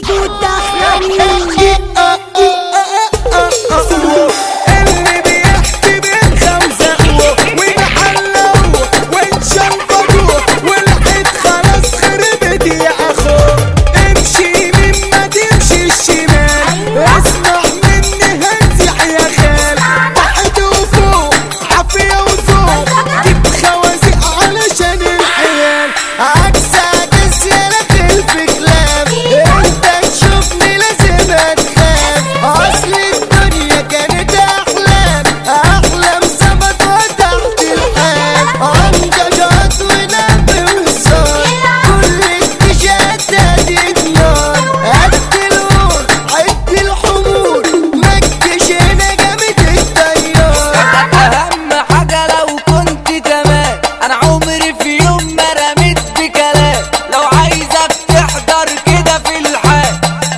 اللي بيحكي بيخمزقه ومحلوه وانشنططوه والحيط خلاص خربت يا اخو امشي يمين ما تمشي الشمال اسمع مني هنزح يا خال تحت وفوق عافية وذوق جيب خوازيق علشان الحيال عكسك الزيادة خلف كلام انت تشوفني لازم اتخاف اصل الدنيا كانت احلام احلام سبت وتحت الحال عنججات ونب وصال كل اتجاهات هديت نار قد النور عد الحمور مكش هنا جامد التيار اهم حاجة لو كنت تمام انا عمري في يوم ما رميت بكلام لو عايزك تحضر كده في الحال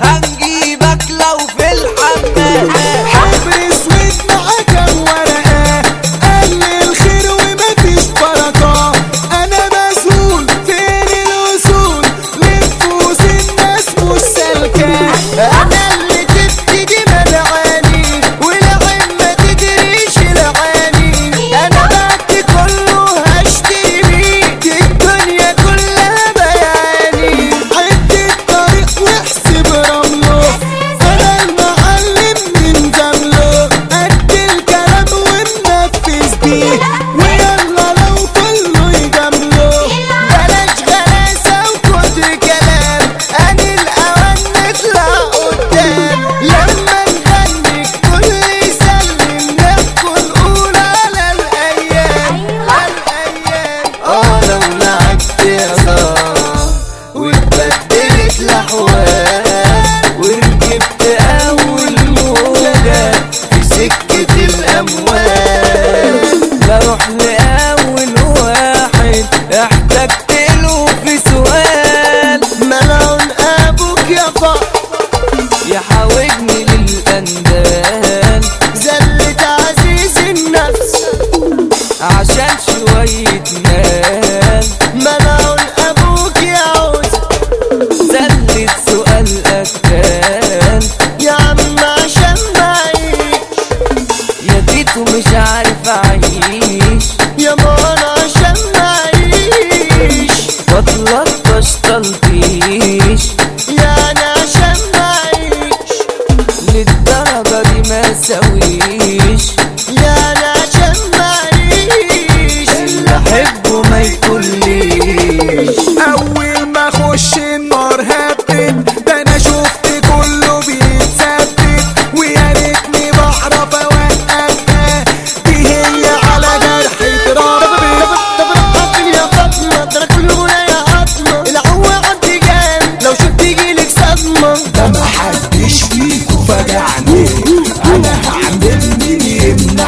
هنجيبك لو في الحمام حبر اسود مع كام ورقة قال الخير ومفيش بركة انا مسؤول فين الوصول لنفوس الناس مش سالكة انا اللي تبتدي ملعاني والعين ما تدريش العاني انا بعد كله هشتري بيه الدنيا كلها بياني عد الطريق واحسب رمله انا المعلم من زمله قد الكلام وننفذ بيه ويلا لو كله يجامله بلاش غلاسة وكتر كلام اني الاوان نطلع قدام لما نغني الكل يسلم نحكوا نقول على الايام على الايام اه لو لعبت يا صاح واتبدلت الاحوال وركبت اول موجة في سكة الاموال بروح لأول واحد احتجت له في سؤال ملعون ابوك يا فقر يحاوجني للأندال زلت عزيز النفس عشان شوية مال ملعون ابوك يا عوز زلت سؤال أكتال يا عم عشان معيش يا تيتو مش عارف أعيش يا مان عشان معيش بطلت تلطيش يعني عشان معيش للدرجة دي ما سويش يعني عشان معيش اللي أحبه ما يقوليش اول ما اخش النار هبت ده انا شفت كله بيتثبت ويا ريتني بعرف اوقفها دي هي على جرح تراب طب رقبني يا فاطمه ده انا كله يا عظمه العوا عندي جام لو شفت يجيلك صدمه ده محدش فيكو فجعني انا هعمل مين يمنعني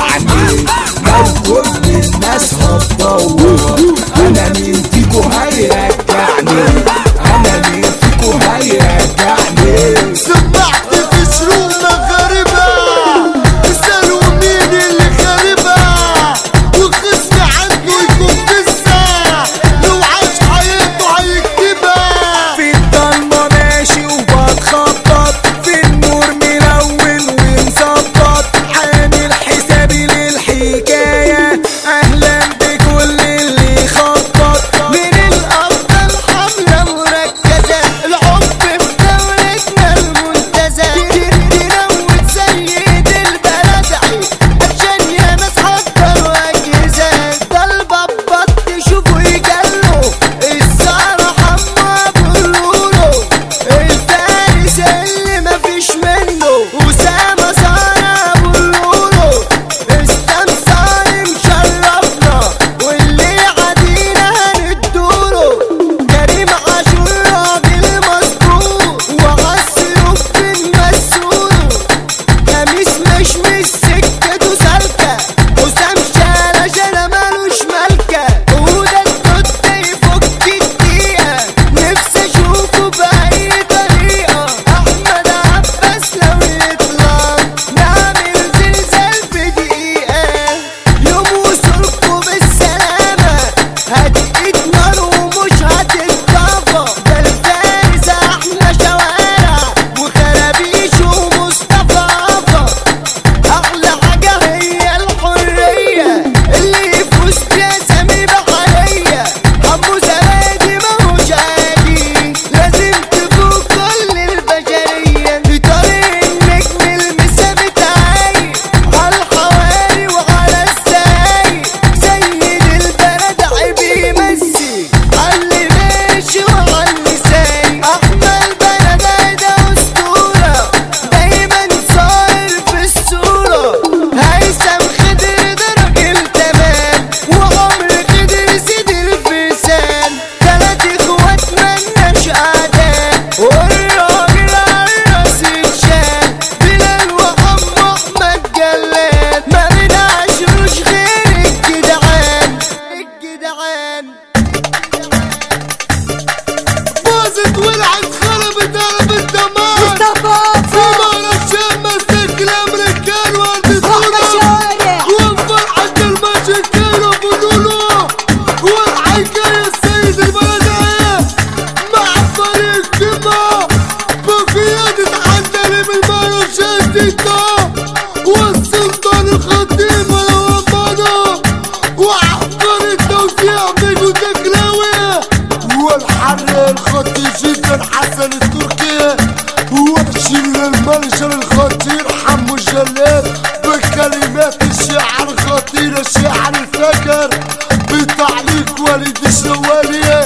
زيتا والسلطان الخطيب والوطنة وعبر التوزيع بيجو تكلاوي والحر الخطي جدا حسن التركي وحشين المنشر الخطير حمو الجلاد بكلمات الشاعر الخطير الشاعر الفكر بتعليق وليد الشواليه